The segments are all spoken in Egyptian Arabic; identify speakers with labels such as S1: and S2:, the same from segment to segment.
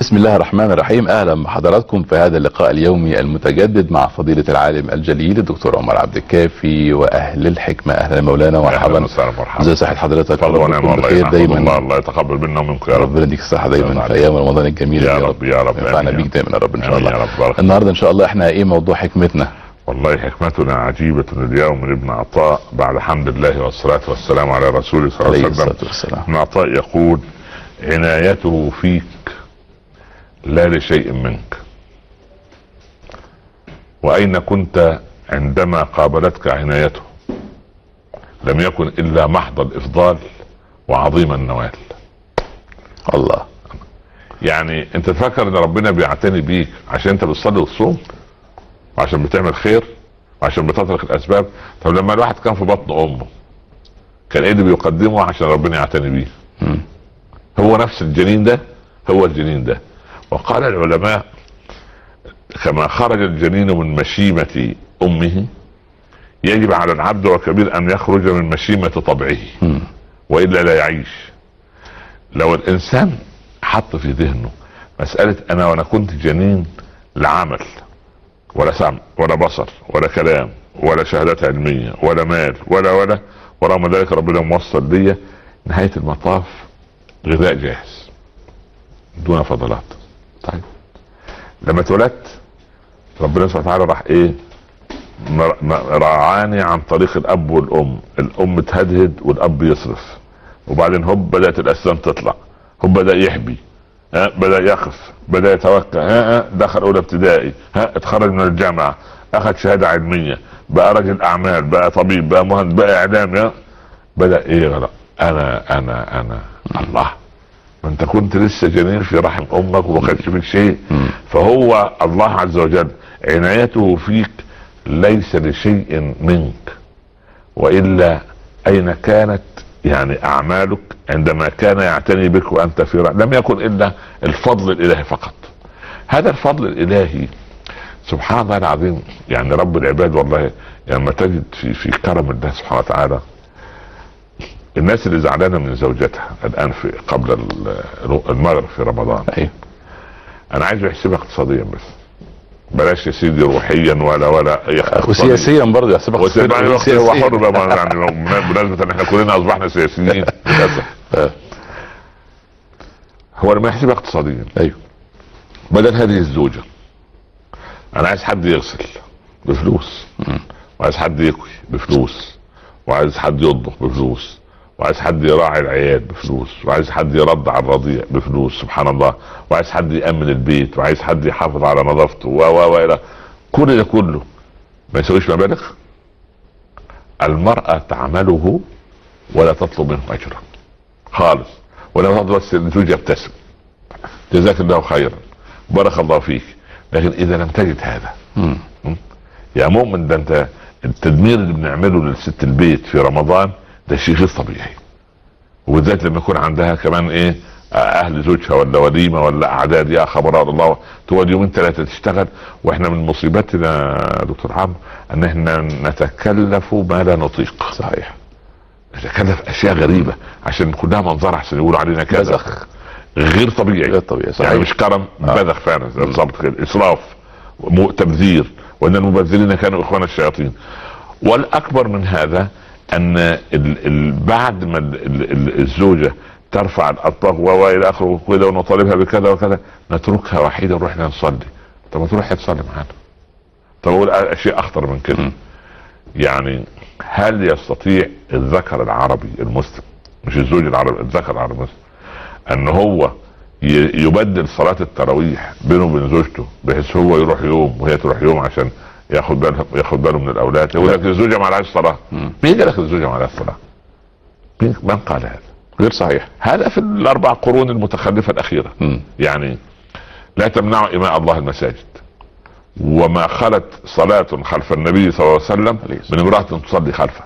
S1: بسم الله الرحمن الرحيم اهلا بحضراتكم في هذا اللقاء اليومي المتجدد مع فضيلة العالم الجليل الدكتور عمر عبد الكافي واهل الحكمة اهلا مولانا
S2: اهلا
S1: مرحبا
S2: وسهلا مرحبا
S1: ازي صحة حضرتك
S2: تفضل ونعم
S1: ربكم
S2: والله
S1: بخير
S2: يحفظ
S1: دايما
S2: الله الله يتقبل منا ومنكم يا رب
S1: ربنا يديك الصحة دايما
S2: الله
S1: في ايام رمضان الجميل
S2: يا رب يا رب
S1: ينفعنا
S2: آمين.
S1: بيك دايما يا رب ان شاء
S2: آمين
S1: الله
S2: يا رب بارك
S1: النهارده ان شاء الله احنا ايه موضوع حكمتنا
S2: والله حكمتنا عجيبة اليوم من ابن عطاء بعد حمد الله والصلاة والسلام على رسوله صلى الله
S1: عليه
S2: عليه وسلم
S1: الصلاة والسلام
S2: ابن عطاء يقول عنايته فيك لا لشيء منك وأين كنت عندما قابلتك عنايته لم يكن إلا محض الإفضال وعظيم النوال
S1: الله
S2: يعني انت تفكر ان ربنا بيعتني بيك عشان انت بتصلي وتصوم وعشان بتعمل خير وعشان بتترك الاسباب طب لما الواحد كان في بطن امه كان ايه اللي بيقدمه عشان ربنا يعتني بيه
S1: مم.
S2: هو نفس الجنين ده هو الجنين ده وقال العلماء كما خرج الجنين من مشيمة امه يجب على العبد وكبير ان يخرج من مشيمة طبعه
S1: مم.
S2: والا لا يعيش لو الانسان حط في ذهنه مسألة انا وانا كنت جنين لعمل ولا سمع ولا بصر ولا كلام ولا شهادات علمية ولا مال ولا ولا ورغم ذلك ربنا موصل ليا نهاية المطاف غذاء جاهز دون فضلات طيب لما اتولدت ربنا سبحانه وتعالى راح ايه مر- م- رعاني عن طريق الاب والام الام تهدهد والاب يصرف وبعدين هوب بدات الاسنان تطلع هوب بدا يحبي ها بدا يقف بدا يتوكل ها, ها دخل اولى ابتدائي ها اتخرج من الجامعه اخذ شهاده علميه بقى رجل اعمال بقى طبيب بقى مهندس بقى اعلامي ها بدا ايه يغرق انا انا انا الله ما انت كنت لسه جنين في رحم امك وما كانش فيك شيء
S1: مم.
S2: فهو الله عز وجل عنايته فيك ليس لشيء منك والا اين كانت يعني اعمالك عندما كان يعتني بك وانت في رحم لم يكن الا الفضل الالهي فقط هذا الفضل الالهي سبحان الله العظيم يعني رب العباد والله لما تجد في في كرم الله سبحانه وتعالى الناس اللي زعلانه من زوجتها الان في قبل ال- المغرب في رمضان
S1: ايوه
S2: انا عايز يحسبها اقتصاديا بس بلاش يا سيدي روحيا ولا ولا يا أخي اقتصاديا.
S1: وسياسيا برضه يحسبك
S2: وسياسيا هو حر بقى ما- يعني بمناسبه ان احنا كلنا اصبحنا سياسيين للاسف
S1: آه.
S2: هو لما يحسبها اقتصاديا
S1: ايوه
S2: بدل هذه الزوجه انا عايز حد يغسل بفلوس
S1: مم.
S2: وعايز حد يكوي بفلوس وعايز حد يطبخ بفلوس وعايز حد يراعي العيال بفلوس وعايز حد يرضع الرضيع بفلوس سبحان الله وعايز حد يامن البيت وعايز حد يحافظ على نظافته و و و الى كل ده كله ما يسويش مبالغ المرأة تعمله ولا تطلب منه أجرا خالص ولا تطلب بس الزوج يبتسم جزاك الله خيرا بارك الله فيك لكن إذا لم تجد هذا
S1: مم.
S2: يا مؤمن ده انت التدمير اللي بنعمله لست البيت في رمضان ده شيء غير طبيعي وبالذات لما يكون عندها كمان ايه اهل زوجها ولا وليمه ولا اعداد يا خبر الله تقعد يومين ثلاثه تشتغل واحنا من مصيبتنا يا دكتور عمرو ان احنا نتكلف ما لا نطيق
S1: صحيح
S2: نتكلف اشياء غريبه عشان كلها منظر احسن يقولوا علينا كذا
S1: بذخ
S2: غير طبيعي
S1: غير طبيعي صحيح
S2: يعني مش كرم
S1: آه.
S2: بذخ فعلا بالظبط كده اسراف مو- تبذير وان المبذرين كانوا اخوان الشياطين والاكبر من هذا ان ال ال بعد ما ال ال ال الزوجه ترفع الاطباق و و الى اخره وكده ونطالبها بكذا وكذا نتركها وحيده نروح لها نصلي طب ما تروح تصلي معانا طب اقول اشياء اخطر من كده
S1: م.
S2: يعني هل يستطيع الذكر العربي المسلم مش الزوج العربي الذكر العربي المسلم ان هو ي- يبدل صلاة التراويح بينه وبين زوجته بحيث هو يروح يوم وهي تروح يوم عشان ياخد باله ياخد باله من الاولاد يقول لك الزوجه ما لهاش صلاه
S1: مم.
S2: مين قال لك الزوجه ما لهاش صلاه؟ مين من قال هذا؟
S1: غير صحيح
S2: هذا في الاربع قرون المتخلفه الاخيره
S1: مم.
S2: يعني لا تمنعوا اماء الله المساجد وما خلت صلاة خلف النبي صلى الله عليه وسلم
S1: عليه الصلاة
S2: من امرأة تصلي خلفه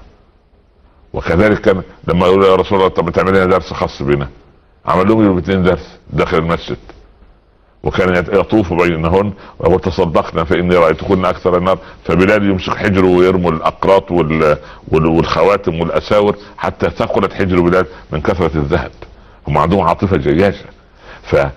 S2: وكذلك كان لما يقولوا يا رسول الله طب بتعمل لنا درس خاص بنا عمل لهم يوم الاثنين درس داخل المسجد وكان يت- يطوف بينهن وتصدقنا فاني رايتكن اكثر النار فبلال يمسك حجره ويرمي الاقراط وال... وال... والخواتم والاساور حتى ثقلت حجر بلال من كثره الذهب هم عندهم عاطفه جياشه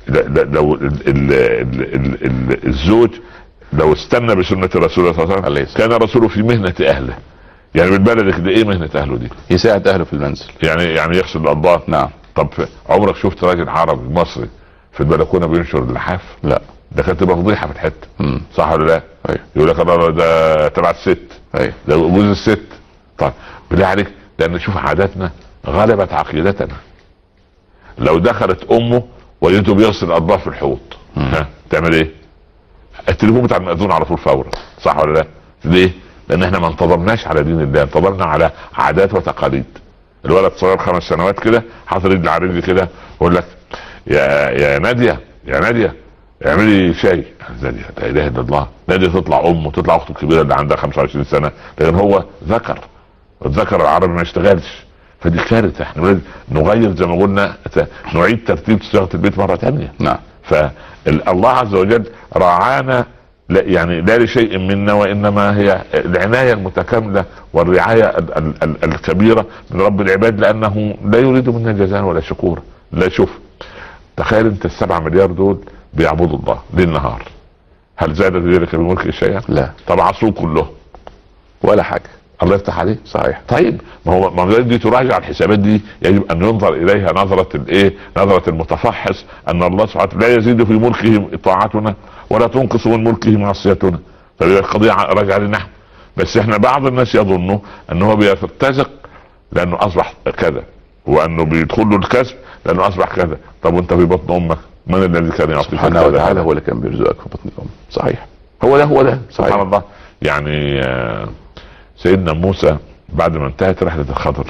S2: لا- لا- لو ال ال ال ال ال الزوج لو استنى بسنه الرسول صلى الله عليه
S1: عليه
S2: وسلم كان رسوله في مهنه اهله يعني بالبلد كده ايه مهنه اهله دي؟
S1: يساعد اهله في المنزل
S2: يعني يعني يغسل الاطباق
S1: نعم
S2: طب عمرك شفت راجل عربي مصري في البلكونه بينشر اللحاف؟
S1: لا
S2: ده كانت تبقى فضيحه في الحته
S1: مم.
S2: صح ولا لا؟
S1: ايوه
S2: يقول لك الله ده تبع الست
S1: ايوه
S2: ده جوز الست طيب بالله عليك لان شوف عاداتنا غلبت عقيدتنا لو دخلت امه ولقيته بيغسل الاطباق في الحوض
S1: مم.
S2: ها تعمل ايه؟ التليفون بتاع المأذون على طول فورا صح ولا لا؟ ليه؟ لان احنا ما انتظرناش على دين الله انتظرنا على عادات وتقاليد الولد صغير خمس سنوات كده حاطط رجل على رجل كده يقول لك يا يا ناديه يا ناديه اعملي شاي ناديه لا اله الا الله ناديه تطلع امه تطلع اخته الكبيره اللي عندها 25 سنه لان هو ذكر الذكر العربي ما يشتغلش فدي كارثه احنا لازم نغير زي ما قلنا ت- نعيد ترتيب صياغه البيت مره ثانيه
S1: نعم
S2: فالله عز وجل راعانا لا يعني لا لشيء منا وانما هي العنايه المتكامله والرعايه ال- ال- ال- الكبيره من رب العباد لانه لا يريد منا جزاء ولا شكورا لا شوف تخيل انت السبعة مليار دول بيعبدوا الله ليل نهار هل زاد ذلك بملك شيئا؟
S1: لا
S2: طب عصوه كله
S1: ولا حاجه
S2: الله يفتح عليه
S1: صحيح
S2: طيب ما هو ما هو دي تراجع الحسابات دي يجب ان ينظر اليها نظره الايه؟ نظره المتفحص ان الله سبحانه وتعالى لا يزيد في ملكه طاعتنا ولا تنقص من ملكه معصيتنا فهي القضيه راجعه لنا احنا بس احنا بعض الناس يظنوا ان هو بيرتزق لانه اصبح كذا وانه بيدخل له الكسب لانه اصبح كذا طب وانت في بطن امك من الذي كان يعطيك
S1: سبحانه
S2: كذا
S1: وتعالى
S2: هذا؟
S1: هو اللي كان بيرزقك في بطن الام صحيح
S2: هو ده هو ده
S1: صحيح.
S2: سبحان الله يعني آه، سيدنا موسى بعد ما انتهت رحلة الخضر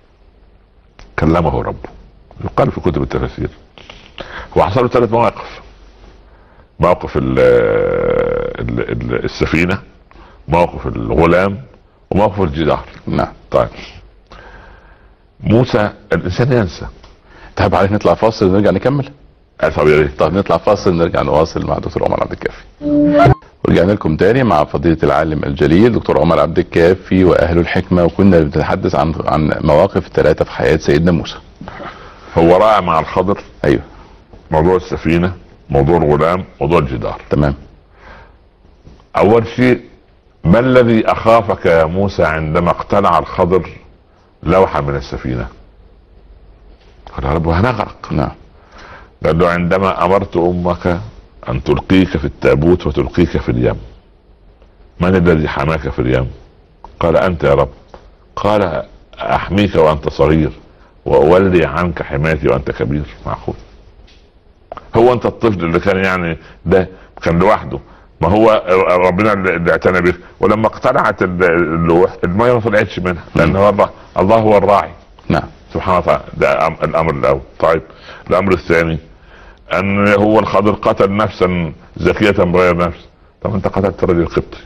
S2: كلمه ربه يقال في كتب التفاسير هو حصل له ثلاث مواقف موقف ال ال ال السفينة موقف الغلام وموقف الجدار
S1: نعم
S2: طيب موسى الانسان ينسى
S1: طيب عليك نطلع فاصل ونرجع نكمل
S2: آه، طب يا ريت
S1: طب نطلع فاصل نرجع نواصل مع دكتور عمر عبد الكافي ورجعنا لكم تاني مع فضيلة العالم الجليل دكتور عمر عبد الكافي وأهل الحكمة وكنا بنتحدث عن عن مواقف ثلاثة في حياة سيدنا موسى
S2: هو رأى مع الخضر
S1: أيوه
S2: موضوع السفينة موضوع الغلام موضوع الجدار
S1: تمام
S2: اول شيء ما الذي اخافك يا موسى عندما اقتلع الخضر لوحة من السفينة قال يا رب هنغرق
S1: نعم
S2: قال له عندما امرت امك ان تلقيك في التابوت وتلقيك في اليم من الذي حماك في اليم قال انت يا رب قال احميك وانت صغير واولي عنك حمايتي وانت كبير معقول هو انت الطفل اللي كان يعني ده كان لوحده ما هو ربنا اللي اعتنى به ولما اقتلعت اللوح الميه ما طلعتش منها لان هو الله الله هو الراعي
S1: نعم
S2: سبحانه وتعالى ده أم- الامر الاول طيب الامر الثاني ان هو الخضر قتل نفسا زكية بغير نفس طب انت قتلت رجل قبطي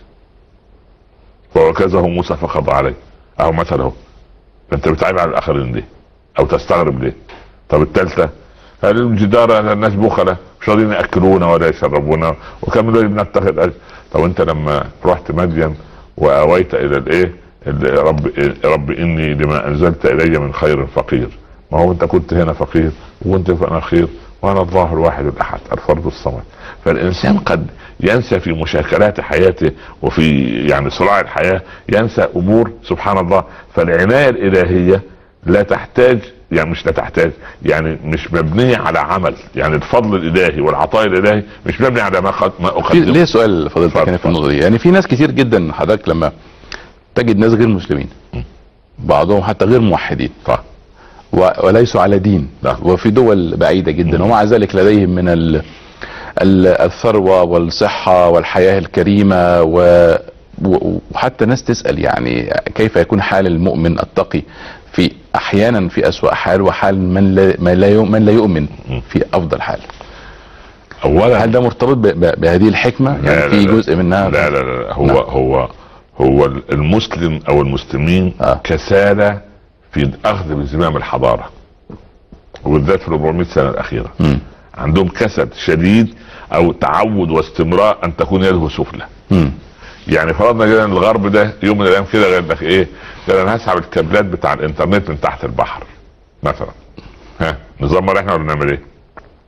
S2: ووكزه موسى فقضى عليه اهو مثله انت بتعيب على الاخرين ليه او تستغرب ليه طب الثالثه قال الجدار الناس بخله مش راضيين ياكلونا ولا يشربونا وكم دول بنتخذ اجر طب انت لما رحت مدين واويت الى الايه ال- رب رب اني لما انزلت الي من خير فقير ما هو انت كنت هنا فقير وانت انا خير وانا الله الواحد الاحد الفرد الصمد فالانسان قد ينسى في مشاكلات حياته وفي يعني صراع الحياه ينسى امور سبحان الله فالعنايه الالهيه لا تحتاج يعني مش لا تحتاج يعني مش مبنيه على عمل يعني الفضل الالهي والعطاء الالهي مش مبني على ما قد ما
S1: في
S2: اقدمه
S1: ليه سؤال فضيلتك
S2: اتفضل.
S1: هنا في النقطة دي يعني في ناس كتير جدا حضرتك لما تجد ناس غير مسلمين بعضهم حتى غير موحدين
S2: صح
S1: و- وليسوا على دين
S2: نعم.
S1: وفي دول بعيدة جدا ومع ذلك لديهم من ال ال- الثروة والصحة والحياة الكريمة و و- وحتى ناس تسأل يعني كيف يكون حال المؤمن التقي في احيانا في اسوأ حال وحال من لا من لا يؤ- من لا يؤمن في افضل حال
S2: اولا
S1: هل ده مرتبط ب- ب- بهذه الحكمة
S2: لا
S1: يعني في
S2: لا
S1: جزء منها
S2: لا لا لا هو
S1: نعم.
S2: هو هو المسلم او المسلمين
S1: آه.
S2: كسالى في الاخذ بزمام الحضاره وبالذات في ال 400 سنه الاخيره
S1: مم.
S2: عندهم كسل شديد او تعود واستمراء ان تكون يده سفلى
S1: مم.
S2: يعني فرضنا كده ان الغرب ده يوم من الايام كده قال لك ايه؟ قال انا هسحب الكابلات بتاع الانترنت من تحت البحر مثلا ها نظام احنا ولا نعمل ايه؟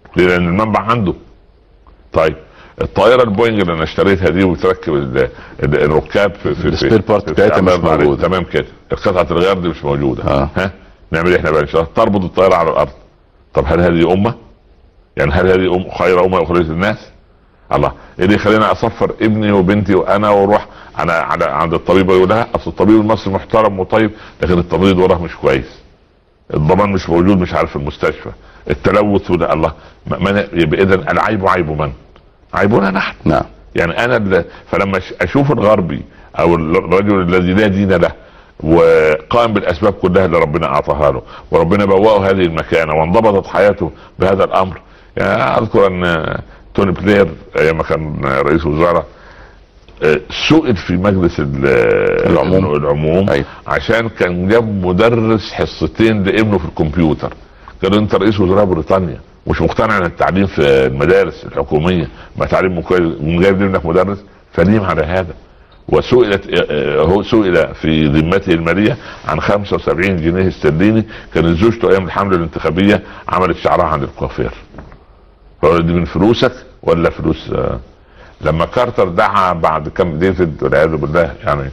S2: ليه؟ لان المنبع عنده طيب الطائره البوينج اللي انا اشتريتها دي وتركب ال- ال- الركاب في في
S1: السبير بارت
S2: في-
S1: بتاعتها
S2: في-
S1: مش
S2: الله يبارك.
S1: موجودة.
S2: تمام كده قطعه الغيار دي مش موجوده
S1: آه.
S2: ها نعمل ايه احنا بقى ان شاء الله تربط الطائره على الارض طب هل هذه امه؟ يعني هل هذه أم خير امه اخرجت الناس؟ الله ايه اللي يخليني اصفر ابني وبنتي وانا واروح على على عند الطبيب يقول لها اصل الطبيب المصري محترم وطيب لكن التمريض وراه مش كويس الضمان مش موجود مش عارف في المستشفى التلوث وده الله ما- ما يبقى اذا العيب عيب من؟ عيبنا نحن
S1: نعم
S2: يعني انا اللي فلما أش- اشوف الغربي او الرجل الذي لا دين له وقائم بالاسباب كلها اللي ربنا اعطاها له وربنا بوأه هذه المكانه وانضبطت حياته بهذا الامر يعني اذكر ان توني بلير ايام ما كان رئيس وزراء آه، سئل في مجلس ال-
S1: العموم.
S2: العموم
S1: أيوة.
S2: عشان كان جاب مدرس حصتين لابنه في الكمبيوتر قال له انت رئيس وزراء بريطانيا مش مقتنع ان التعليم في المدارس الحكوميه ما تعليم كويس وجايب ابنك مدرس فنيم على هذا وسئلت آه، هو سئل في ذمته الماليه عن 75 جنيه استرليني كانت زوجته ايام الحمله الانتخابيه عملت شعرها عند الكوافير فقال دي من فلوسك ولا فلوس آه لما كارتر دعا بعد كم ديفيد والعياذ بالله يعني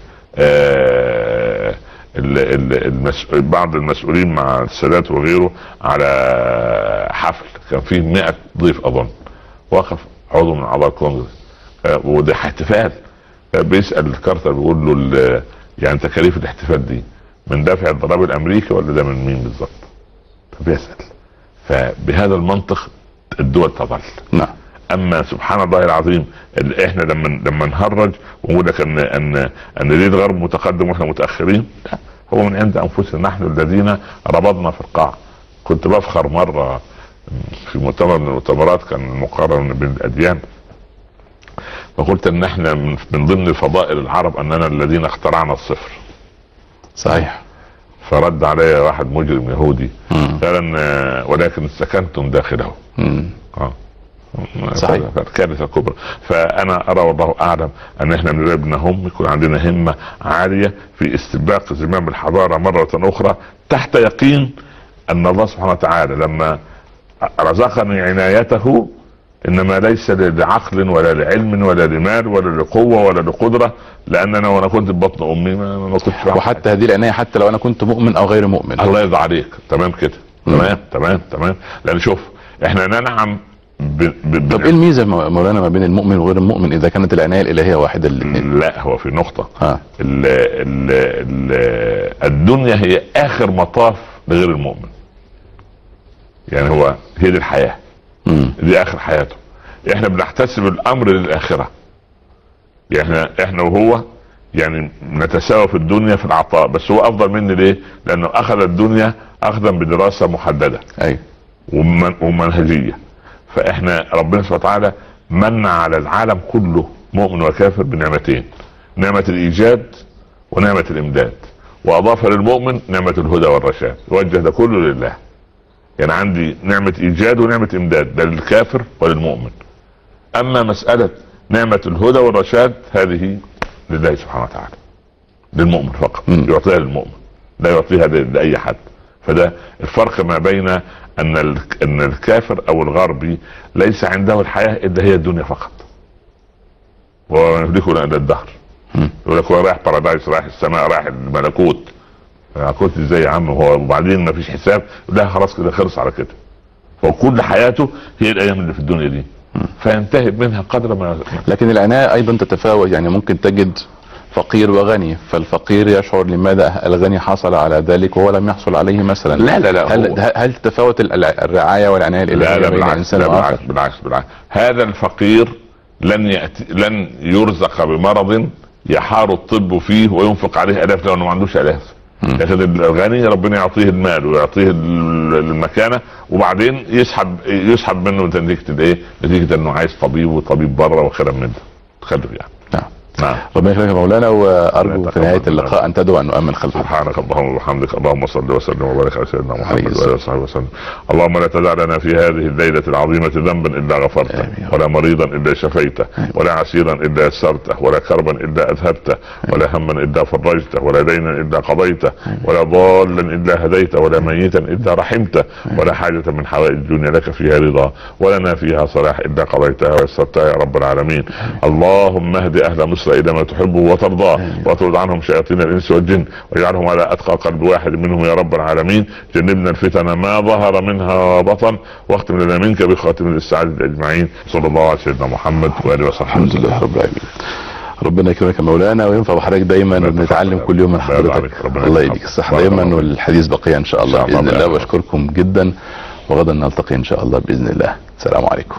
S2: آه ال- ال- المس... بعض المسؤولين مع السادات وغيره على حفل كان فيه 100 ضيف اظن وقف عضو من اعضاء الكونجرس آه، وده احتفال آه، بيسال كارتر بيقول له ال- يعني تكاليف الاحتفال دي من دافع الضرائب الامريكي ولا ده من مين بالظبط؟ فبيسال فبهذا المنطق الدول تظل
S1: نعم
S2: اما سبحان الله العظيم اللي احنا لما لما نهرج ونقول لك ان ان ان ليه الغرب متقدم واحنا متاخرين لا هو من عند انفسنا نحن الذين ربضنا في القاع كنت بفخر مره في مؤتمر من المؤتمرات كان مقارنه بين الاديان فقلت ان احنا من من ضمن فضائل العرب اننا الذين اخترعنا الصفر
S1: صحيح
S2: فرد علي واحد مجرم يهودي
S1: مم.
S2: قال ان ولكن سكنتم داخله
S1: مم.
S2: اه
S1: صحيح.
S2: كارثه كبرى فانا ارى والله اعلم ان احنا من ابنهم يكون عندنا همه عاليه في استباق زمام الحضاره مره اخرى تحت يقين ان الله سبحانه وتعالى لما رزقني عنايته انما ليس لعقل ولا لعلم ولا لمال ولا لقوه ولا لقدره لان انا وانا كنت في بطن امي ما ما كنتش بعمل
S1: وحتى هذه العناية حتى لو انا كنت مؤمن او غير مؤمن
S2: الله يرضى عليك تمام كده
S1: مم.
S2: تمام تمام تمام لان شوف احنا ننعم ب... ب...
S1: طب ايه الميزة مو- مولانا ما بين المؤمن وغير المؤمن اذا كانت العناية الالهية واحدة للاثنين
S2: لا هو في نقطة
S1: ها
S2: ال ال ال الدنيا هي اخر مطاف لغير المؤمن يعني هو هي دي الحياة
S1: مم.
S2: دي اخر حياته احنا بنحتسب الامر للاخرة يعني احنا احنا وهو يعني نتساوى في الدنيا في العطاء بس هو افضل مني ليه لانه اخذ الدنيا اخذا بدراسة محددة
S1: ايوه
S2: ومن ومنهجيه فاحنا ربنا سبحانه وتعالى من على العالم كله مؤمن وكافر بنعمتين نعمه الايجاد ونعمه الامداد واضاف للمؤمن نعمه الهدى والرشاد وجه ده كله لله يعني عندي نعمه ايجاد ونعمه امداد ده للكافر وللمؤمن اما مساله نعمه الهدى والرشاد هذه لله سبحانه وتعالى للمؤمن فقط
S1: مم.
S2: يعطيها للمؤمن لا يعطيها ل- لاي حد فده الفرق ما بين ان ال- ان الكافر او الغربي ليس عنده الحياه الا هي الدنيا فقط وهو يملكه الا الدهر
S1: مم.
S2: يقول لك هو رايح بارادايس رايح السماء رايح الملكوت ملكوت ازاي يا عم هو وبعدين ما فيش حساب لا خلاص كده خلص على كده فكل حياته هي الايام اللي في الدنيا دي فينتهي منها قدر ما
S1: لكن العناية ايضا تتفاوت يعني ممكن تجد فقير وغني فالفقير يشعر لماذا الغني حصل على ذلك وهو لم يحصل عليه مثلا
S2: لا لا لا
S1: هل
S2: هو-
S1: هل تتفاوت ال- الرعاية والعناية
S2: لا
S1: الالهية
S2: لا
S1: بين
S2: بالعكس
S1: انسان
S2: لا بالعكس
S1: واخر
S2: بالعكس بالعكس هذا الفقير لن يأتي لن يرزق بمرض يحار الطب فيه وينفق عليه الاف لانه ما عندوش الاف
S1: مم.
S2: لكن الغني ربنا يعطيه المال ويعطيه ال- المكانه وبعدين يسحب يسحب منه نتيجه الايه؟ نتيجه انه عايز طبيب وطبيب بره وكلام من ده تخلف يعني
S1: نعم
S2: نعم
S1: ربنا يكرمك يا مولانا وارجو في
S2: يتقبل
S1: نهايه
S2: منا.
S1: اللقاء ان تدعو ان نؤمن خلفك
S2: سبحانك اللهم وبحمدك اللهم صل وسلم وبارك على سيدنا
S1: عليه
S2: محمد
S1: الصلاة
S2: واله وصحبه وسلم اللهم لا تدع لنا في هذه الليله العظيمه ذنبا الا غفرته
S1: آمين.
S2: ولا مريضا الا شفيته ولا عسيرا الا يسرته ولا كربا الا اذهبته ولا هما الا فرجته ولا دينا الا قضيته ولا ضالا الا هديته ولا ميتا الا رحمته ولا حاجه من حوائج الدنيا لك فيها رضا ولنا فيها صلاح الا قضيتها ويسرتها يا رب العالمين اللهم اهد اهل مصر الى ما تحبه وترضاه واطرد عنهم شياطين الانس والجن واجعلهم على اتقى قلب واحد منهم يا رب العالمين جنبنا الفتن ما ظهر منها وبطن واختم لنا منك بخاتم السعاده اجمعين صلى الله على سيدنا محمد واله وصحبه
S1: الحمد
S2: وسلم
S1: لله رب العالمين ربنا يكرمك يا مولانا وينفع بحضرتك دايما
S2: ربنا
S1: ونتعلم
S2: يحفظك.
S1: كل يوم من
S2: الله يرضى
S1: حضرتك
S2: عليك. ربنا
S1: الله
S2: يحفظك.
S1: يديك الصحه
S2: بارك
S1: دايما
S2: الله.
S1: والحديث بقيه ان شاء
S2: إن
S1: الله
S2: شاء الله
S1: باذن الله
S2: بإذن الله.
S1: واشكركم جدا وغدا نلتقي ان شاء الله باذن الله السلام عليكم